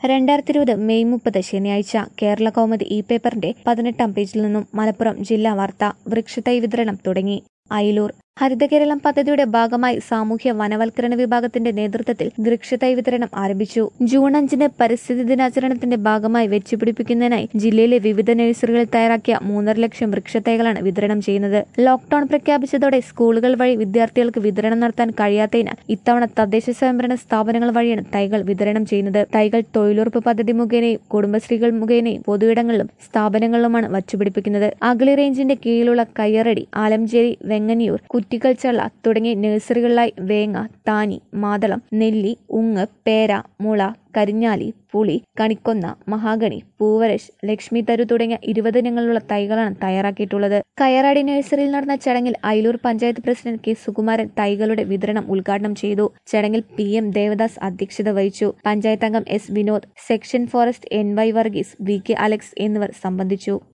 രണ്ടായിരത്തി ഇരുപത് മെയ് മുപ്പത് ശനിയാഴ്ച കേരള കൗമുദി ഇ പേപ്പറിന്റെ പതിനെട്ടാം പേജിൽ നിന്നും മലപ്പുറം ജില്ലാ വാർത്ത വൃക്ഷത്തൈ വിതരണം തുടങ്ങി അയിലൂർ ഹരിതകേരളം പദ്ധതിയുടെ ഭാഗമായി സാമൂഹ്യ വനവൽക്കരണ വിഭാഗത്തിന്റെ നേതൃത്വത്തിൽ വൃക്ഷത്തൈ വിതരണം ആരംഭിച്ചു ജൂൺ അഞ്ചിന് പരിസ്ഥിതി ദിനാചരണത്തിന്റെ ഭാഗമായി വെച്ചുപിടിപ്പിക്കുന്നതിനായി ജില്ലയിലെ വിവിധ നഴ്സറികളിൽ തയ്യാറാക്കിയ മൂന്നര ലക്ഷം വൃക്ഷത്തൈകളാണ് വിതരണം ചെയ്യുന്നത് ലോക്ഡൌൺ പ്രഖ്യാപിച്ചതോടെ സ്കൂളുകൾ വഴി വിദ്യാർത്ഥികൾക്ക് വിതരണം നടത്താൻ കഴിയാത്തതിനാൽ ഇത്തവണ തദ്ദേശ സ്വയംഭരണ സ്ഥാപനങ്ങൾ വഴിയാണ് തൈകൾ വിതരണം ചെയ്യുന്നത് തൈകൾ തൊഴിലുറപ്പ് പദ്ധതി മുഖേനയും കുടുംബശ്രീകൾ മുഖേനയും പൊതുയിടങ്ങളിലും സ്ഥാപനങ്ങളിലുമാണ് വച്ചുപിടിപ്പിക്കുന്നത് അഗളി റേഞ്ചിന്റെ കീഴിലുള്ള കയ്യറടി ആലംചേരി വെങ്ങനിയൂർ കുറ്റിക്കൽച്ചള്ള തുടങ്ങിയ നഴ്സറികളിലായി വേങ്ങ താനി മാതളം നെല്ലി ഉങ്ങ് പേര മുള കരിഞ്ഞാലി പുളി കണിക്കൊന്ന മഹാഗണി പൂവരശ് ലക്ഷ്മി തരു തുടങ്ങിയ ഇരുപത് ഇനങ്ങളുള്ള തൈകളാണ് തയ്യാറാക്കിയിട്ടുള്ളത് കയറാടി നഴ്സറിയിൽ നടന്ന ചടങ്ങിൽ അയിലൂർ പഞ്ചായത്ത് പ്രസിഡന്റ് കെ സുകുമാരൻ തൈകളുടെ വിതരണം ഉദ്ഘാടനം ചെയ്തു ചടങ്ങിൽ പി എം ദേവദാസ് അധ്യക്ഷത വഹിച്ചു പഞ്ചായത്ത് അംഗം S Vinod section forest N Y Varghese V K Alex എന്നിവർ സംബന്ധിച്ചു